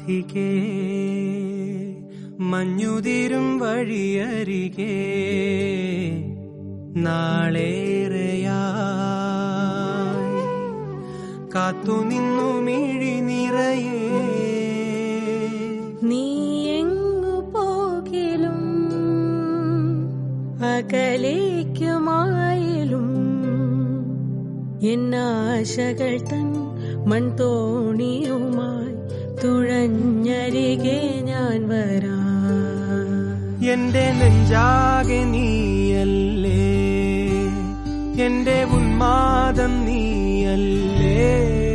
രാധികേ മഞ്ഞുതിരും വഴിയരികെ നാളേറെയായി കാത്തുനിന്നു മിഴി നിറയേ നീ എങ്ങു പോകിലും അകലേക്കുമായാലും എന്നാശകൾ തൻ മൺതോണിയുമായി തുഴഞ്ഞരികെ ഞാൻ വരാ എന്റെ നെഞ്ചാകെ നീയല്ലേ എന്റെ ഉന്മാദം നീയല്ലേ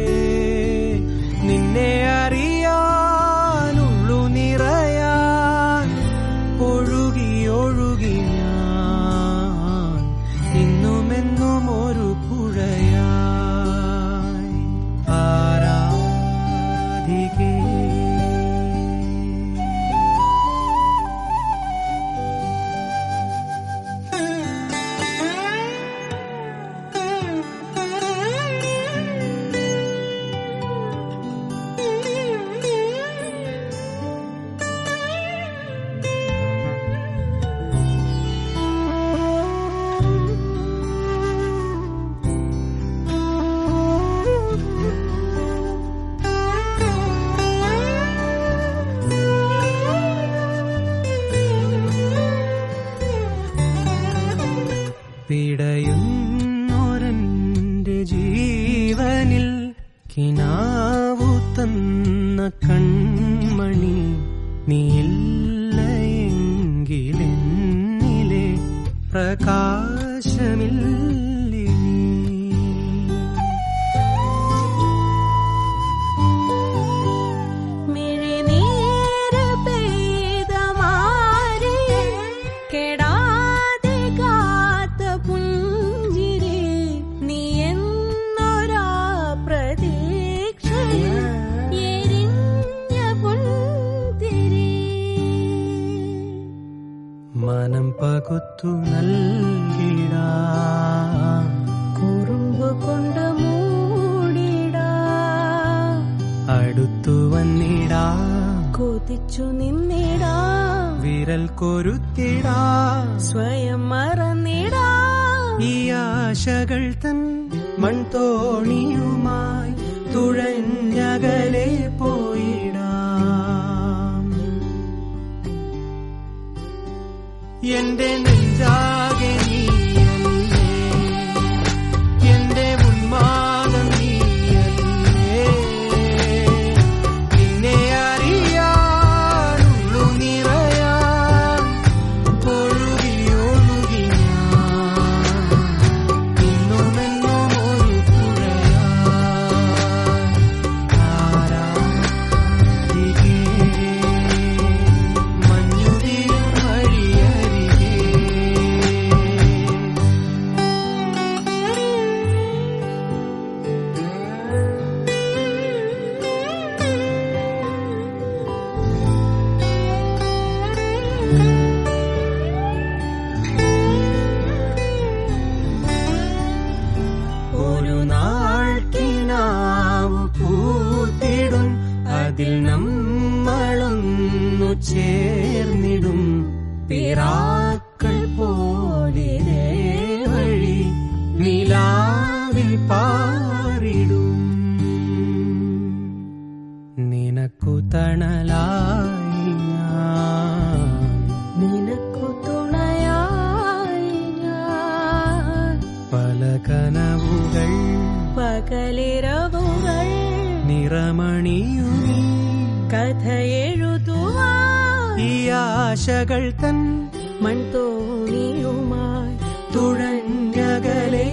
നിന്നെ അറിയാനുള്ളു നിറയാൻ ഒഴുകി ഒഴുകി ഞാൻ ഇന്നുമെന്നും ഒരു പുഴയായി ആരാധികേ പിടയുന്നൊരന്റെ ജീവനിൽ കിനാവു തന്ന കൺമണി നീയില്ലയെങ്കിലെന്നിലെ പ്രകാശമില്ലേ മിഴിനീര് പെയ്ത മാറി കെടാതെ കാത്ത പുഞ്ചിരി നീ എന്നൊരാ പ്രതീക്ഷയിൽ എരിഞ്ഞ പുൻതിരി മനം പകുത്തു നൽകിടാ കുറുമ്പ് കൊണ്ട് മൂടിടാ അടുത്തു വന്നിടാ കൊതിച്ചു നിന്നിടാ വിരൽ കൊരുത്തിടാ സ്വയം മറന്നിടാ ഈ ആശകൾ തൻ മൺതോണിയുമായി തുഴഞ്ഞകലെ പോയിടാം എന്റെ നെഞ്ചാകെ നീയല്ലേ എന്റെ ഉന്മാദം നീയല്ലേ നിന്നെ അറിയാനുള്ളു നിറയാൻ ഒഴുകി ഒഴുകി ഞാൻ ഇന്നുമെന്നും ഒരു പുഴയായി ആരാധികേ മഞ്ഞുതിരും വഴിയരികെ ഒരു നാൾക്കിനാവു പൂത്തിടും അതിൽ നമ്മളൊന്നു ചേർന്നിടും പിറാക്കൾ പോലിരേ വഴി നിലാവിൽ പാറിടും നിനക്കു തണലായി ഞാൻ നിനക്കു തുണയായി ഞാൻ പല കനവുകൾ പകലിരവുകൾ നിറമണിയുമീ കഥ എഴുതുവാൻ ഈ ആശകൾ തൻ മൺതോണിയുമായി തുഴഞ്ഞകലെ